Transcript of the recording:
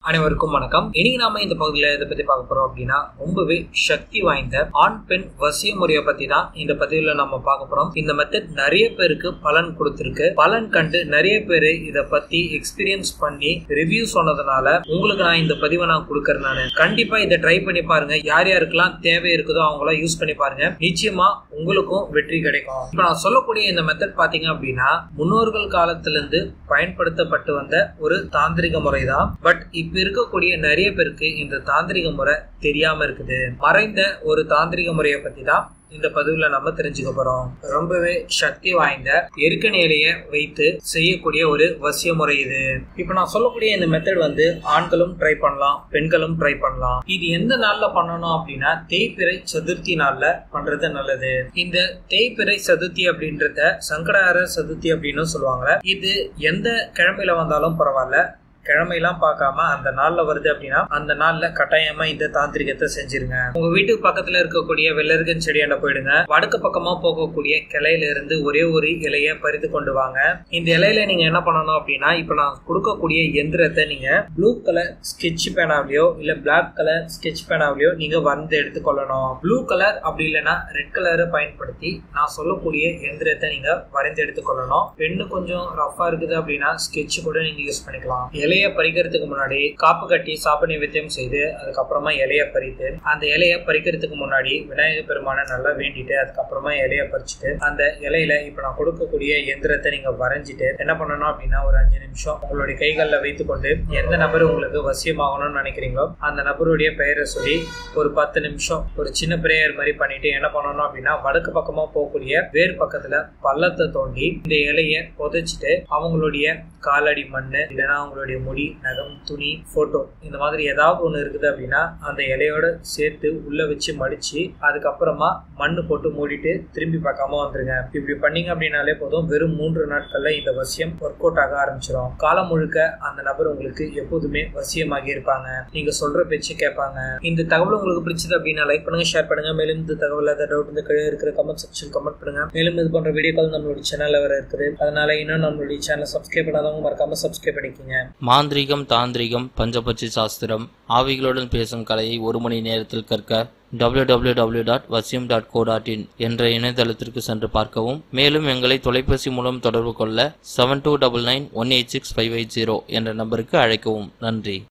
அனைவருக்கும் வணக்கம் இன்னைக்கு நாம இந்த பகுதியில எதை பத்தி பார்க்க போறோம் அப்படின்னா ரொம்பவே சக்தி வாய்ந்த ஆண் பெண் வசிய முறையை பத்தி தான் இந்த பதிவுல நம்ம பார்க்க போறோம் இந்த மெத்தட் நிறைய பேருக்கு பலன் கொடுத்திருக்கு பலன் கண்டு நிறைய பேர் இத பத்தி எக்ஸ்பீரியன்ஸ் பண்ணி ரிவ்யூ சொன்னதுனால உங்களுக்கு நான் இந்த பதிவை நான் கொடுக்கறேன் நானு கண்டிப்பா இதை ட்ரை பண்ணி பாருங்க யார் யாருக்கெல்லாம் தேவை இருக்குதோ அவங்களாம் யூஸ் பண்ணி பாருங்க நிச்சயமா உங்களுக்கும் வெற்றி கிடைக்கும் இப்ப நான் சொல்லக்கூடிய இந்த மெத்தட் பாத்தீங்க அப்படின்னா முன்னோர்கள் காலத்துல இருந்து பயன்படுத்தப்பட்டு வந்த ஒரு தாந்திரிக முறை தான் பட் இப்ப இருக்கக்கூடிய நிறைய பேருக்கு இந்த தாந்திரிக முறை தெரியாம இருக்குது மறைந்த ஒரு தாந்திரிக முறையை பத்தி தான் இந்த பதிவுல நம்ம தெரிஞ்சுக்க போறோம் ரொம்பவே சக்தி வாய்ந்த எருக்கன் இலைய வைத்து செய்யக்கூடிய ஒரு வசிய முறை இது இப்ப நான் சொல்லக்கூடிய இந்த மெத்தட் வந்து ஆண்களும் ட்ரை பண்ணலாம் பெண்களும் ட்ரை பண்ணலாம் இது எந்த நாள்ல பண்ணணும் அப்படின்னா தேய்பிறை சதுர்த்தி நாள்ல பண்றது நல்லது இந்த தேய்பிறை சதுர்த்தி அப்படின்றத சங்கடார சதுர்த்தி அப்படின்னு சொல்லுவாங்க இது எந்த கிழமையில வந்தாலும் பரவாயில்ல கிழமையெல்லாம் பார்க்காம அந்த நாள்ல வருது அப்படின்னா அந்த நாள்ல கட்டாயமா இந்த தாந்திரிகத்தை செஞ்சிருங்க உங்க வீட்டுக்கு பக்கத்துல இருக்கக்கூடிய வெள்ளருகன் செடியாண்ட போயிடுங்க வடக்கு பக்கமா போகக்கூடிய கிளையில இருந்து ஒரே ஒரு இலைய பறித்து கொண்டு வாங்க இந்த இலையில நீங்க என்ன பண்ணணும் அப்படின்னா இப்ப நான் கொடுக்கக்கூடிய எந்திரத்தை நீங்க ப்ளூ கலர் ஸ்கெட்ச் பேனாவிலையோ இல்ல பிளாக் கலர் ஸ்கெட்ச் பேனாவிலையோ நீங்க வரைந்து எடுத்துக்கொள்ளணும் ப்ளூ கலர் அப்படி இல்லைன்னா ரெட் கலரை பயன்படுத்தி நான் சொல்லக்கூடிய எந்திரத்தை நீங்க வரைந்து எடுத்துக்கொள்ளணும் பெண்ணு கொஞ்சம் ரஃபா இருக்குது அப்படின்னா ஸ்கெட்ச் கூட நீங்க யூஸ் பண்ணிக்கலாம் இலைய பறிக்கிறதுக்கு முன்னாடி காப்பு கட்டி சாப்பு நிவேத்தியம் செய்து அதுக்கப்புறமா இலைய பறித்து அந்த இலைய பறிக்கிறதுக்கு முன்னாடி விநாயகர் பெருமானை நல்லா வேண்டிட்டு அதுக்கப்புறமா இலைய பறிச்சுட்டு அந்த இலையில இப்ப நான் கொடுக்கக்கூடிய எந்திரத்தை நீங்க வரைஞ்சிட்டு என்ன பண்ணணும் அப்படின்னா ஒரு அஞ்சு நிமிஷம் உங்களுடைய கைகளில் வைத்துக்கொண்டு எந்த நபர் உங்களுக்கு வசியமாகணும்னு நினைக்கிறீங்களோ அந்த நபருடைய பெயரை சொல்லி ஒரு பத்து நிமிஷம் ஒரு சின்ன பிரேயர் மாதிரி பண்ணிட்டு என்ன பண்ணணும் அப்படின்னா வடக்கு பக்கமா போகக்கூடிய வேர் பக்கத்துல பள்ளத்தை தோண்டி இந்த இலைய புதைச்சிட்டு அவங்களுடைய காலடி மண்ணு இல்லைன்னா அவங்களுடைய முடி நகம் துணி போட்டோ இந்த மாதிரி ஏதாவது ஒன்று இருக்குது அப்படின்னா அந்த இலையோட சேர்த்து உள்ள வச்சு மடிச்சு அதுக்கப்புறமா மண்ணு போட்டு மூடிட்டு திரும்பி பார்க்காம வந்துருங்க இப்படி பண்ணீங்க அப்படின்னாலே போதும் வெறும் மூன்று நாட்கள்ல இந்த வசியம் ஒர்க் அவுட் ஆக ஆரம்பிச்சிடும் காலம் முழுக்க அந்த நபர் உங்களுக்கு எப்போதுமே வசியமாகி இருப்பாங்க நீங்க சொல்ற பேச்சு கேட்பாங்க இந்த தகவல் உங்களுக்கு பிடிச்சது அப்படின்னா லைக் பண்ணுங்க ஷேர் பண்ணுங்க மேலும் இந்த தகவல் ஏதாவது டவுட் இந்த கீழே இருக்கிற கமெண்ட் செக்ஷன் கமெண்ட் பண்ணுங்க மேலும் இது போன்ற வீடியோக்கள் நம்மளுடைய சேனல்ல வர இருக்குது அதனால இன்னும் நம்மளுடைய சேனல் சப்ஸ்கிரைப் பண்ணாதவங்க மறக்காம சப்ஸ்கிரைப் பண்ணிக்கோங்க மாந்திரீகம் தாந்திரிகம் பஞ்சபட்சி சாஸ்திரம் ஆவிகளுடன் பேசும் கலையை ஒரு மணி நேரத்தில் கற்க www.vasim.co.in டாட் வசியம் டாட் கோ டாட் இன் என்ற இணையதளத்திற்கு சென்று பார்க்கவும் மேலும் எங்களை தொலைபேசி மூலம் தொடர்பு கொள்ள seven two double nine one eight six five eight zero என்ற நம்பருக்கு அழைக்கவும் நன்றி